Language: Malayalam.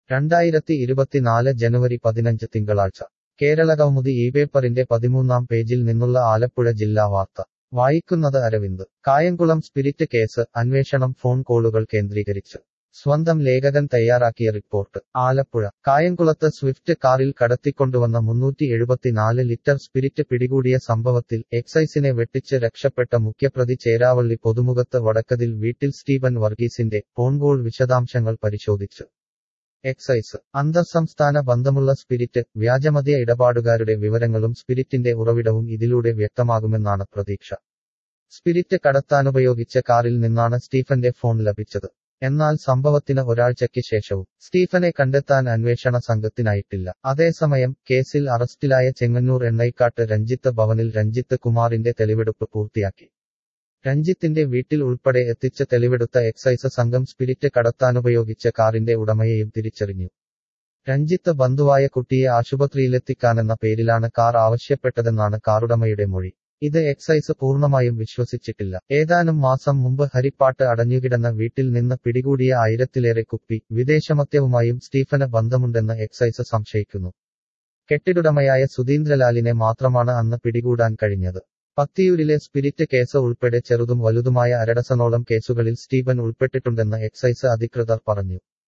രണ്ടായിരത്തി ഇരുപത്തിനാല് ജനുവരി പതിനഞ്ച് തിങ്കളാഴ്ച കേരളകൗമുദി ഈ പേപ്പറിന്റെ പതിമൂന്നാം പേജിൽ നിന്നുള്ള ആലപ്പുഴ ജില്ലാ വാർത്ത വായിക്കുന്നത് അരവിന്ദ് കായംകുളം സ്പിരിറ്റ് കേസ് അന്വേഷണം ഫോൺ കോളുകൾ കേന്ദ്രീകരിച്ച് സ്വന്തം ലേഖകൻ തയ്യാറാക്കിയ റിപ്പോർട്ട് ആലപ്പുഴ കായംകുളത്ത് സ്വിഫ്റ്റ് കാറിൽ കടത്തിക്കൊണ്ടുവന്ന മുന്നൂറ്റി എഴുപത്തിനാല് ലിറ്റർ സ്പിരിറ്റ് പിടികൂടിയ സംഭവത്തിൽ എക്സൈസിനെ വെട്ടിച്ച് രക്ഷപ്പെട്ട മുഖ്യപ്രതി ചേരാവള്ളി പൊതുമുഖത്ത് വടക്കതിൽ വീട്ടിൽ സ്റ്റീവൻ വർഗീസിന്റെ ഫോൺകോൾ വിശദാംശങ്ങൾ പരിശോധിച്ചു എക്സൈസ് അന്തർസംസ്ഥാന ബന്ധമുള്ള സ്പിരിറ്റ് വ്യാജമദ്യ ഇടപാടുകാരുടെ വിവരങ്ങളും സ്പിരിറ്റിന്റെ ഉറവിടവും ഇതിലൂടെ വ്യക്തമാകുമെന്നാണ് പ്രതീക്ഷ സ്പിരിറ്റ് കടത്താനുപയോഗിച്ച കാറിൽ നിന്നാണ് സ്റ്റീഫന്റെ ഫോൺ ലഭിച്ചത് എന്നാൽ സംഭവത്തിന് ഒരാഴ്ചയ്ക്ക് ശേഷവും സ്റ്റീഫനെ കണ്ടെത്താൻ അന്വേഷണ സംഘത്തിനായിട്ടില്ല അതേസമയം കേസിൽ അറസ്റ്റിലായ ചെങ്ങന്നൂർ എണ്ണൈക്കാട്ട് രഞ്ജിത്ത് ഭവനിൽ രഞ്ജിത്ത് കുമാറിന്റെ തെളിവെടുപ്പ് പൂർത്തിയാക്കി രഞ്ജിത്തിന്റെ വീട്ടിൽ ഉൾപ്പെടെ എത്തിച്ച് തെളിവെടുത്ത എക്സൈസ് സംഘം സ്പിരിറ്റ് കടത്താനുപയോഗിച്ച കാറിന്റെ ഉടമയെയും തിരിച്ചറിഞ്ഞു രഞ്ജിത്ത് ബന്ധുവായ കുട്ടിയെ ആശുപത്രിയിലെത്തിക്കാനെന്ന പേരിലാണ് കാർ ആവശ്യപ്പെട്ടതെന്നാണ് കാറുടമയുടെ മൊഴി ഇത് എക്സൈസ് പൂർണ്ണമായും വിശ്വസിച്ചിട്ടില്ല ഏതാനും മാസം മുമ്പ് ഹരിപ്പാട്ട് അടഞ്ഞുകിടന്ന വീട്ടിൽ നിന്ന് പിടികൂടിയ ആയിരത്തിലേറെ കുപ്പി വിദേശമദ്യവുമായും സ്റ്റീഫന് ബന്ധമുണ്ടെന്ന് എക്സൈസ് സംശയിക്കുന്നു കെട്ടിടുടമയായ സുധീന്ദ്രലാലിനെ മാത്രമാണ് അന്ന് പിടികൂടാൻ കഴിഞ്ഞത് പത്തിയൂരിലെ സ്പിരിറ്റ് കേസ് ഉൾപ്പെടെ ചെറുതും വലുതുമായ അരഡസനോളം കേസുകളിൽ സ്റ്റീഫൻ ഉൾപ്പെട്ടിട്ടുണ്ടെന്ന് എക്സൈസ് അധികൃതർ പറഞ്ഞു